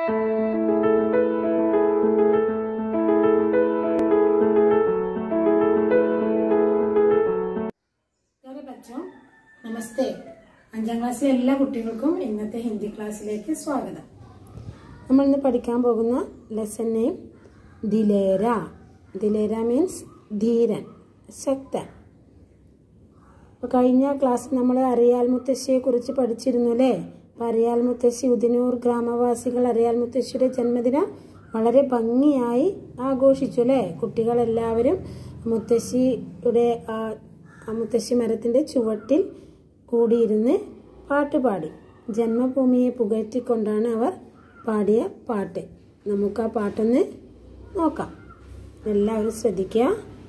പ്യാരെ ബച്ചോ നമസ്തേ അഞ്ചാം ക്ലാസ്സിലെ എല്ലാ കുട്ടികൾക്കും ഇന്നത്തെ ഹിന്ദി ക്ലാസ്സിലേക്ക് സ്വാഗതം നമ്മൾ ഇന്ന് പഠിക്കാൻ പോകുന്ന ലെസൺ നെയിം ദിലേര ദിലേര മീൻസ് ധീരൻ ശക്തൻ അപ്പോൾ കഴിഞ്ഞ ക്ലാസ്സിൽ നമ്മൾ അറിയാൽ മുത്തശ്ശിയെ കുറിച്ച് പഠിച്ചിരുന്നു അല്ലേ അപ്പോൾ അറിയാൽ മുത്തശ്ശി ഉദിനൂർ ഗ്രാമവാസികൾ അറിയാൽ മുത്തശ്ശിയുടെ ജന്മദിനം വളരെ ഭംഗിയായി ആഘോഷിച്ചു അല്ലേ കുട്ടികളെല്ലാവരും മുത്തശ്ശിയുടെ ആ ആ മുത്തശ്ശി മരത്തിൻ്റെ ചുവട്ടിൽ കൂടിയിരുന്ന് പാട്ടുപാടി ജന്മഭൂമിയെ പുകഴ്ത്തിക്കൊണ്ടാണ് അവർ പാടിയ പാട്ട് നമുക്ക് ആ പാട്ടൊന്ന് നോക്കാം എല്ലാവരും ശ്രദ്ധിക്കുക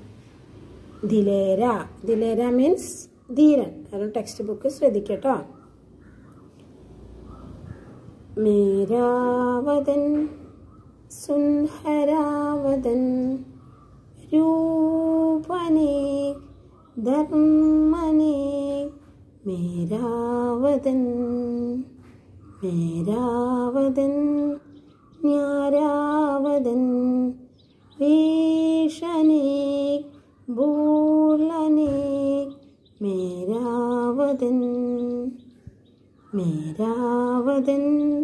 ദിലേര ദിലേര മീൻസ് ധീരൻ കാരണം ടെക്സ്റ്റ് ബുക്ക് ശ്രദ്ധിക്കട്ടോ മേരാവതൻ സുൻഹരാവതൻ രൂപനേ ധർമ്മനേ മേരാവതൻ മേരാവതൻ ജ്ഞാരാവതൻ ഭീഷണേ ഭൂലനേ മേരാവതൻ മേരാവതൻ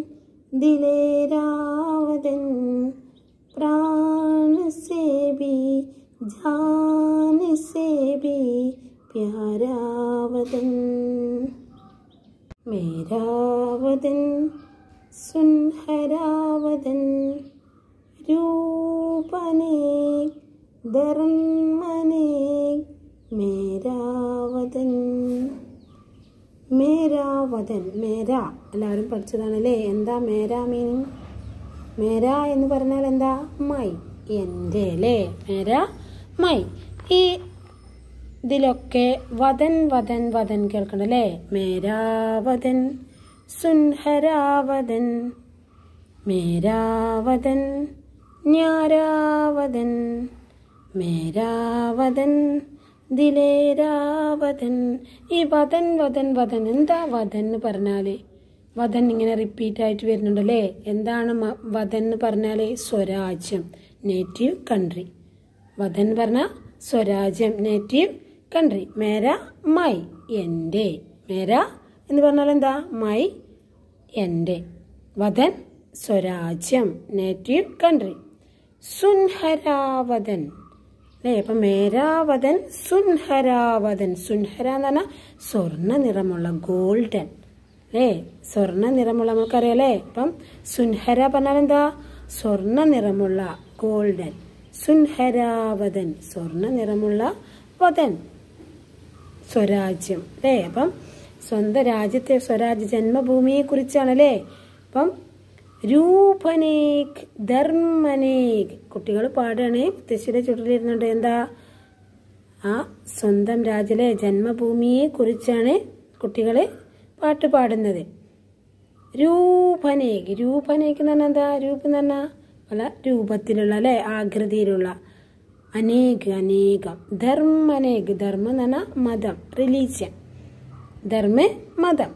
ദിലേരാവതൻ प्राण से भी जान से भी प्यारा वदन मेरा वदन सुनहरा वदन रूपने धर्मने मेरा वदन മേരാ വദൻ മേര എല്ലാവരും പഠിച്ചതാണല്ലേ എന്താ മേര മീനിങ് മേര എന്ന് പറഞ്ഞാൽ എന്താ മൈ എൻ്റെ അല്ലേ മേര മൈ ഈ ഇതിലൊക്കെ വദൻ വദൻ വദൻ കേൾക്കണം അല്ലേ മേരാവദൻ സുൻഹരാവദൻ മേരാവദൻ ജ്ഞാരാവദൻ മേരാവദൻ ദിലേരാവദൻ ഈ വദൻ വദൻ വദൻ എന്താ വദൻ എന്ന് പറഞ്ഞാല് വദൻ ഇങ്ങനെ റിപ്പീറ്റ് ആയിട്ട് വരുന്നുണ്ടല്ലേ എന്താണ് മ- വദൻ എന്ന് പറഞ്ഞാൽ സ്വരാജ്യം നേറ്റീവ് കൺട്രി വദൻ പറഞ്ഞ സ്വരാജ്യം നേറ്റീവ് കൺട്രി മേര മൈ എൻ്റെ മേര എന്ന് പറഞ്ഞാൽ എന്താ മൈ എൻ്റെ വദൻ സ്വരാജ്യം നേറ്റീവ് കൺട്രി സുൻഹരാവതൻ അല്ലേ അപ്പൊ മേരാവതൻ സുൻഹരാവതൻ സുൻഹര എന്ന് പറഞ്ഞാൽ സ്വർണ്ണ നിറമുള്ള ഗോൾഡൻ അല്ലേ സ്വർണ്ണ നിറമുള്ള നമുക്കറിയാം അല്ലേ അപ്പം സുൻഹര പറഞ്ഞാൽ എന്താ സ്വർണ്ണ നിറമുള്ള ഗോൾഡൻ സുൻഹരാവതൻ സ്വർണ്ണ നിറമുള്ള വതൻ സ്വരാജ്യം അല്ലേ അപ്പം സ്വന്തം രാജ്യത്തെ സ്വരാജ്യ ജന്മഭൂമിയെ കുറിച്ചാണ് അല്ലേ അപ്പം രൂപനേക് ധർമ്മനേക് കുട്ടികൾ പാടുകയാണ് മുത്തശ്ശിയുടെ ചുട്ടിലിരുന്നുണ്ട് എന്താ ആ സ്വന്തം രാജ്യത്തിലെ ജന്മഭൂമിയെ കുറിച്ചാണ് കുട്ടികൾ പാട്ട് പാടുന്നത് രൂപനേക് രൂപനേക് എന്ന് പറഞ്ഞാൽ എന്താ രൂപം എന്ന് പറഞ്ഞാൽ പല രൂപത്തിലുള്ള അല്ലെ ആകൃതിയിലുള്ള അനേക അനേകം ധർമ്മനേക് ധർമ്മം എന്ന് പറഞ്ഞാൽ മതം റിലീജിയൻ ധർമ്മ മതം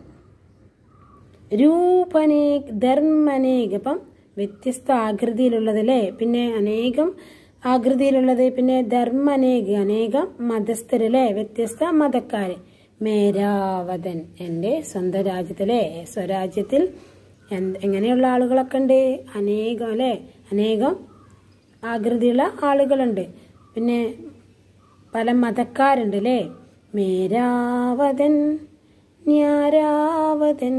രൂപനേക് ധർമ്മനേക് അപ്പം വ്യത്യസ്ത ആകൃതിയിലുള്ളത് അല്ലേ പിന്നെ അനേകം ആകൃതിയിലുള്ളത് പിന്നെ ധർമ്മനേക് അനേകം മതസ്ഥരല്ലേ വ്യത്യസ്ത മതക്കാര് മേരാവതൻ എൻ്റെ സ്വന്തം രാജ്യത്തിലെ സ്വരാജ്യത്തിൽ എന്ത് എങ്ങനെയുള്ള ആളുകളൊക്കെ ഉണ്ട് അനേകം അല്ലേ അനേകം ആകൃതിയുള്ള ആളുകളുണ്ട് പിന്നെ പല മതക്കാരുണ്ട് അല്ലേ മേരാവതൻ ന്യാരാവതൻ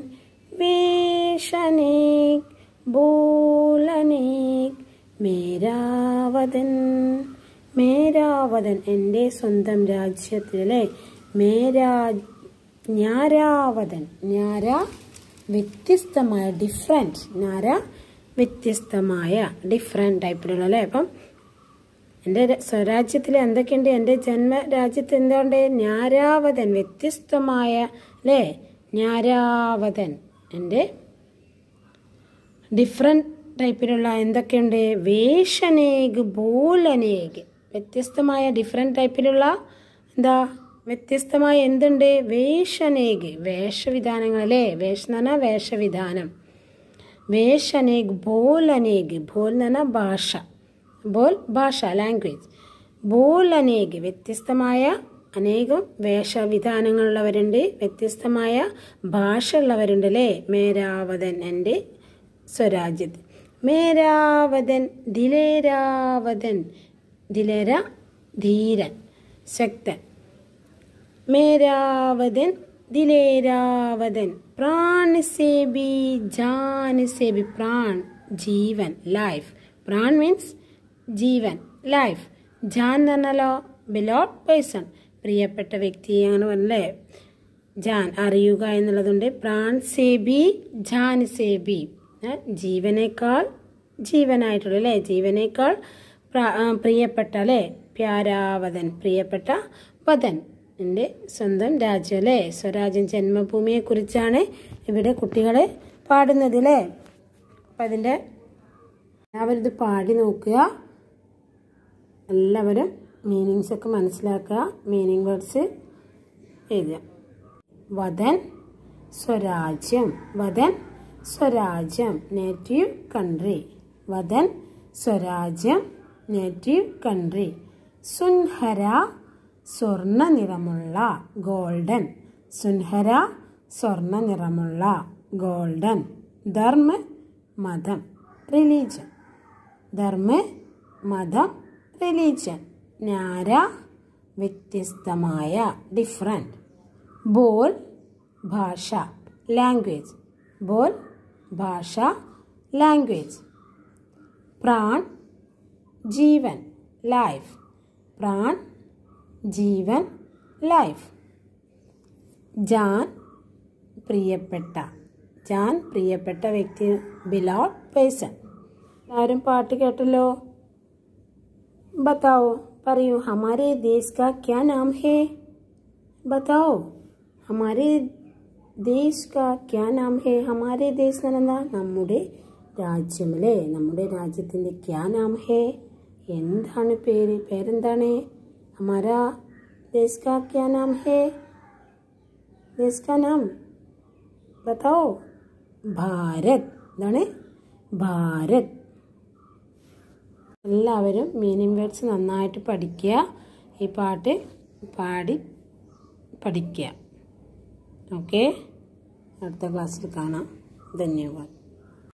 വേഷനേക് ബോലനേക് മേരാവതൻ മേരാവതൻ എൻ്റെ സ്വന്തം രാജ്യത്തിലെ മേരാ ഞാരാവതൻ ഞാര വ്യത്യസ്തമായ ഡിഫറെൻറ്റ് ഞാര വ്യത്യസ്തമായ ഡിഫറെൻറ്റ് ടൈപ്പിലുള്ള അല്ലേ അപ്പം എൻ്റെ ര- സ്വരാജ്യത്തിൽ എന്തൊക്കെയുണ്ട് എൻ്റെ ജന്മരാജ്യത്ത് എന്തുണ്ട് ഞാരാവതൻ വ്യത്യസ്തമായ അല്ലേ ഞാരാവതൻ എൻ്റെ ഡിഫറെൻറ്റ് ടൈപ്പിലുള്ള എന്തൊക്കെയുണ്ട് വേഷനേക് ബോലനേക് വ്യത്യസ്തമായ ഡിഫറെൻറ്റ് ടൈപ്പിലുള്ള എന്താ വ്യത്യസ്തമായ എന്തുണ്ട് വേഷനേക് വേഷവിധാനങ്ങൾ അല്ലേ വേഷം എന്ന് പറഞ്ഞാൽ വേഷവിധാനം വേഷ് അനേക് ബോൽ അനേക് ബോൽ എന്ന് പറഞ്ഞാൽ ഭാഷ ബോൽ ഭാഷ ലാംഗ്വേജ് ബോൽ അനേക് വ്യത്യസ്തമായ അനേകം വേഷവിധാനങ്ങളുള്ളവരുണ്ട് വ്യത്യസ്തമായ ഭാഷ ഉള്ളവരുണ്ട് അല്ലേ മേരാവതൻ എൻ്റെ സ്വരാജ്യത്ത് മേരാവതൻ ദിലേരാവതൻ ദിലേര ധീരൻ ശക്തൻ മേരാവതൻ ദിലേരാവതൻ പ്രാൺ സേ ബി ജാൻ സേ ബി പ്രാൺ ജീവൻ ലൈഫ് പ്രാൺ മീൻസ് ജീവൻ ലൈഫ് ജാൻ എന്ന് പറഞ്ഞാലോ ബിലോട്ട് പേഴ്സൺ പ്രിയപ്പെട്ട വ്യക്തി അങ്ങനെ പറഞ്ഞല്ലേ ജാൻ അറിയുക എന്നുള്ളതുണ്ട് പ്രാൺ സേബി ജാൻ സേബി ഏ, ജീവനേക്കാൾ ജീവനായിട്ടുള്ള അല്ലേ ജീവനേക്കാൾ പ്ര- ആ, പ്രിയപ്പെട്ട അല്ലേ പ്യാരാവതൻ പ്രിയപ്പെട്ട വതൻ എൻ്റെ സ്വന്തം രാജ്യം അല്ലേ സ്വരാജ്യം ജന്മഭൂമിയെ കുറിച്ചാണ് ഇവിടെ കുട്ടികളെ പാടുന്നത് അല്ലേ അപ്പം അതിൻ്റെ എല്ലാവരും ഇത് പാടി നോക്കുക എല്ലാവരും മീനിങ്സ് ഒക്കെ മനസ്സിലാക്കുക മീനിങ് വേർഡ്സ് എഴുതുക വദൻ സ്വരാജ്യം വദൻ സ്വരാജ്യം നേറ്റീവ് കൺട്രി വദൻ സ്വരാജ്യം നേറ്റീവ് കൺട്രി സുൻഹര സ്വർണ്ണ നിറമുള്ള ഗോൾഡൻ സുൻഹര സ്വർണ്ണ നിറമുള്ള ഗോൾഡൻ ധർമ്മ മതം റിലീജൻ ധർമ്മ മതം റിലീജൻ ന്യാര വ്യത്യസ്തമായ ഡിഫറെൻറ്റ് ബോൽ ഭാഷ ലാംഗ്വേജ് ബോൽ ഭാഷ ലാംഗ്വേജ് പ്രാൺ ജീവൻ ലൈഫ് പ്രാൺ ജീവൻ ലൈഫ് ജാൻ പ്രിയപ്പെട്ട ജാൻ പ്രിയപ്പെട്ട വ്യക്തി ബിലോട്ട് പേഴ്സൺ ആരും പാട്ട് കേട്ടല്ലോ बताओ പറയൂ हमारे देश का क्या नाम है बताओ हमारे देश का क्या नाम है हमारे देश എന്ന് പറഞ്ഞാൽ നമ്മുടെ രാജ്യമല്ലേ നമ്മുടെ രാജ്യത്തിൻ്റെ ക്യാ നാം ഹേ എന്താണ് പേര് പേരെന്താണ് ഹമാരാ ദേശ് കാ ക്യാ നാം ഹേ ദേശ് കാ നാം ബതാओ ഭാരത് എന്താണ് ഭാരത് എല്ലാവരും മീനിങ് വേർഡ്സ് നന്നായിട്ട് പഠിക്കുക ഈ പാട്ട് പാടി പഠിക്കുക ഓക്കെ അടുത്ത ക്ലാസ്സിൽ കാണാം ധന്യവാദം